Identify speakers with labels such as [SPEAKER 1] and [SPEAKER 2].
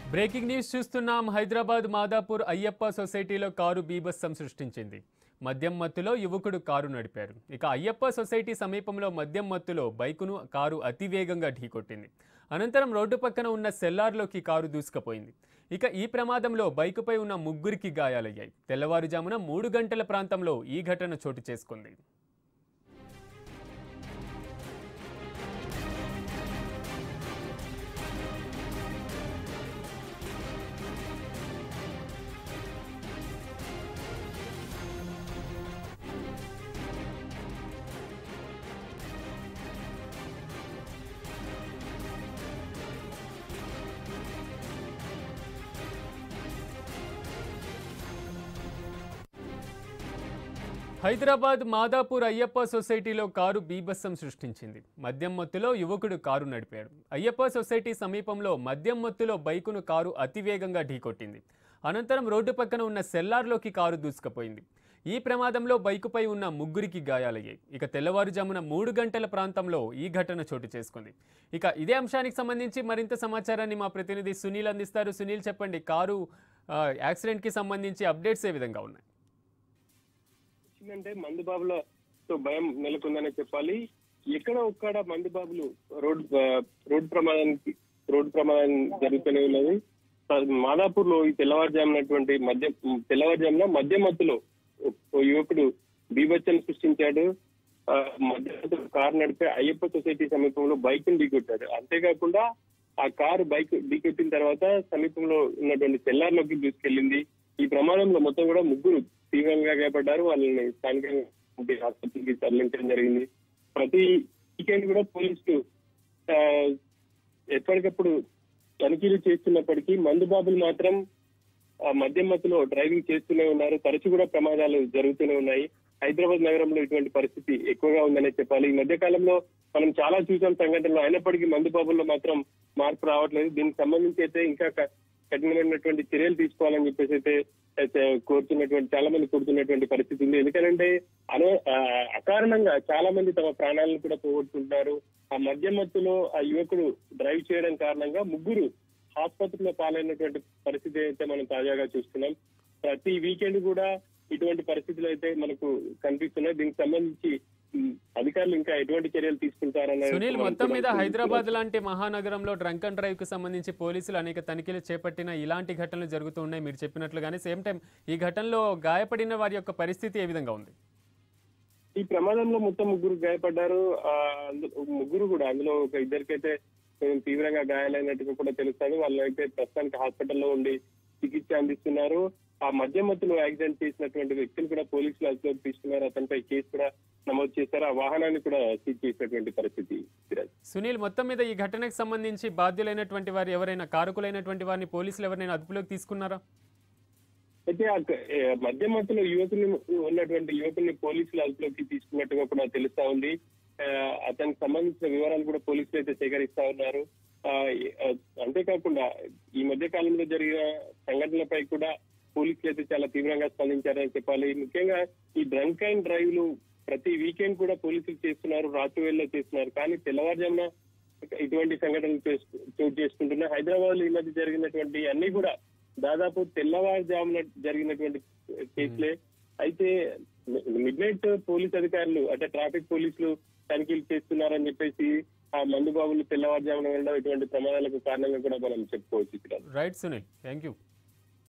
[SPEAKER 1] Breaking news చూస్తున్నాం హైదరాబాద్ మాదాపూర్ అయ్యప్ప సొసైటీలో car బీభత్సం సృష్టించింది మద్యం మత్తులో యువకుడు కారు నడిపారు ఇక అయ్యప్ప సొసైటీ సమీపంలో మద్యం మత్తులో బైకును కారు అతివేగంగా ఢీకొట్టింది అనంతరం రోడ్డు పక్కన ఉన్న సెల్లార్లోకి కారు దూసుకుపోయింది ఇక ఈ ప్రమాదంలో బైకుపై ఉన్న ముగ్గురికి గాయాలయ్యాయి తెల్లవారుజామున మూడు గంటల ప్రాంతంలో ఈ ఘటన చోటు చేసుకుంది హైదరాబాద్ మాదాపూర్ అయ్యప్ప సొసైటీలో కారు బీభత్సం సృష్టించింది మద్యం మత్తులో యువకుడు కారు నడిపాడు అయ్యప్ప సొసైటీ సమీపంలో మద్యం మత్తులో బైకును కారు అతివేగంగా ఢీకొట్టింది అనంతరం రోడ్డు పక్కన ఉన్న సెల్లార్లోకి కారు దూసుకుపోయింది ఈ ప్రమాదంలో బైకుపై ఉన్న ముగ్గురికి గాయాలయ్యాయి ఇక తెల్లవారుజామున మూడు గంటల ప్రాంతంలో ఈ ఘటన చోటు చేసుకుంది ఇక ఇదే అంశానికి సంబంధించి మరింత సమాచారాన్ని మా ప్రతినిధి సునీల్ అందిస్తారు సునీల్ చెప్పండి కారు ఆ, యాక్సిడెంట్కి సంబంధించి అప్డేట్స్ ఏ విధంగా ఉన్నాయి
[SPEAKER 2] వచ్చిందంటే మందు బాబులతో భయం నెలకొందనే చెప్పాలి ఎక్కడ ఒక్కడ మందు బాబులు రోడ్ రోడ్ ప్రమాదానికి రోడ్ ప్రమాదం జరుగుతూనే ఉన్నది మాదాపూర్ లో ఈ తెల్లవారుజామునటువంటి మధ్య తెల్లవారుజామున మధ్య మత్తులో ఓ యువకుడు బీభత్సం సృష్టించాడు ఆ, మధ్య మత్తులో కారు నడిపే అయ్యప్ప సొసైటీ సమీపంలో బైక్ ని ఢీకొట్టాడు అంతేకాకుండా ఆ కారు బైక్ ఢీకొట్టిన తర్వాత సమీపంలో ఉన్నటువంటి సెల్లార్లోకి దూసుకెళ్లింది ఈ ప్రమాదంలో మొత్తం కూడా ముగ్గురు తీవ్రంగా గాయపడ్డారు వాళ్ళని స్థానికంగా ఉండే ఆసుపత్రికి తరలించడం జరిగింది ప్రతి వీకెండ్ కూడా పోలీసులు ఆ, ఎప్పటికప్పుడు తనిఖీలు చేస్తున్నప్పటికీ మందు బాబులు మాత్రం ఆ మద్యం మత్తులో డ్రైవింగ్ చేస్తూనే ఉన్నారు తరచు కూడా ప్రమాదాలు జరుగుతూనే ఉన్నాయి హైదరాబాద్ నగరంలో ఇటువంటి పరిస్థితి ఎక్కువగా ఉందనే చెప్పాలి ఈ మధ్య కాలంలో మనం చాలా చూసాం సంఘటనలు అయినప్పటికీ మందు బాబుల్లో మాత్రం మార్పు రావట్లేదు దీనికి సంబంధించి అయితే ఇంకా క- కఠినమైనటువంటి చర్యలు తీసుకోవాలని చెప్పేసి అయితే అయితే కోరుతున్నటువంటి చాలా మంది కోరుతున్నటువంటి పరిస్థితి ఉంది ఎందుకంటే అన ఆ, అకారణంగా చాలా మంది తమ ప్రాణాలను కూడా పోగొట్టుకుంటున్నారు ఆ మద్యం మత్తులో ఆ యువకుడు డ్రైవ్ చేయడం కారణంగా ముగ్గురు ఆసుపత్రిలో పాలైనటువంటి పరిస్థితి అయితే మనం తాజాగా చూస్తున్నాం ప్రతి వీకెండ్ కూడా ఇటువంటి పరిస్థితులు అయితే మనకు కనిపిస్తున్నాయి దీనికి సంబంధించి ఉమ్, అధికారులు ఇంకా ఎటువంటి చర్యలు తీసుకుంటారన్న
[SPEAKER 1] సునీల్ మొత్తం మీద హైదరాబాద్ లాంటి మహానగరంలో డ్రంక్ అండ్ డ్రైవ్ కు సంబంధించి పోలీసులు అనేక తనిఖీలు చేపట్టిన ఇలాంటి ఘటనలు జరుగుతూ ఉన్నాయి మీరు చెప్పినట్లుగానే సేమ్ టైం ఈ ఘటనలో గాయపడిన వారి యొక్క పరిస్థితి ఏ విధంగా ఉంది
[SPEAKER 2] ఈ ప్రమాదంలో మొత్తం ముగ్గురు గాయపడ్డారు ఆ, అందు- ముగ్గురు కూడా అందులో ఒక ఇద్దరికైతే కొంచెం తీవ్రంగా గాయాలైనట్టుగా కూడా తెలుస్తుంది వాళ్ళైతే ప్రస్తుతానికి హాస్పిటల్లో ఉండి చికిత్స అందిస్తున్నారు ఆ మధ్య మధ్యలో యాక్సిడెంట్ చేసినటువంటి వ్యక్తిని కూడా పోలీసులు అదుపులోకి తీసుకున్నారు అతనిపై కేసు కూడా నమోదు చేశారు ఆ వాహనాన్ని కూడా సీజ్ చేసినటువంటి పరిస్థితి సిరాజ్.
[SPEAKER 1] సునీల్ మొత్తం మీద ఈ ఘటనకు సంబంధించి బాధ్యులైనటువంటి వారు ఎవరైనా కారకులైనటువంటి వారిని పోలీసులు ఎవరైనా అదుపులోకి తీసుకున్నారా
[SPEAKER 2] అయితే ఆ క- ఏ, మధ్య మధ్యలో యువకుని ఉన్నటువంటి యువకుని పోలీసులు అదుపులోకి తీసుకున్నట్టుగా కూడా తెలుస్తా ఉంది ఆ, అతనికి సంబంధించిన వివరాలు కూడా పోలీసులు అయితే సేకరిస్తా ఉన్నారు ఆ, ఏ- ఆ, అంతేకాకుండా ఈ మధ్య కాలంలో జరిగిన సంఘటనలపై కూడా పోలీసులు అయితే చాలా తీవ్రంగా స్పందించారని చెప్పాలి ముఖ్యంగా ఈ డ్రంక్ అండ్ డ్రైవ్లు ప్రతి వీకెండ్ కూడా పోలీసులు చేస్తున్నారు రాత్రి వేళలో చేస్తున్నారు కానీ తెల్లవారుజామున ఇటువంటి సంఘటనలు చేసు- చోటు చేసుకుంటున్నాయి హైదరాబాద్ లో ఈ మధ్య జరిగినటువంటి అన్ని కూడా దాదాపు తెల్లవారుజామున జరిగినటువంటి కేసులే అయితే మిడ్ నైట్ పోలీస్ అధికారులు అంటే ట్రాఫిక్ పోలీసులు తనిఖీలు చేస్తున్నారని చెప్పేసి ఆ మందు బాబులు తెల్లవారుజామున వెళ్ళడం ఇటువంటి ప్రమాదాలకు కారణంగా కూడా మనం చెప్పుకోవచ్చు ఇక్కడ
[SPEAKER 1] రైట్ సునీల్ థ్యాంక్ యూ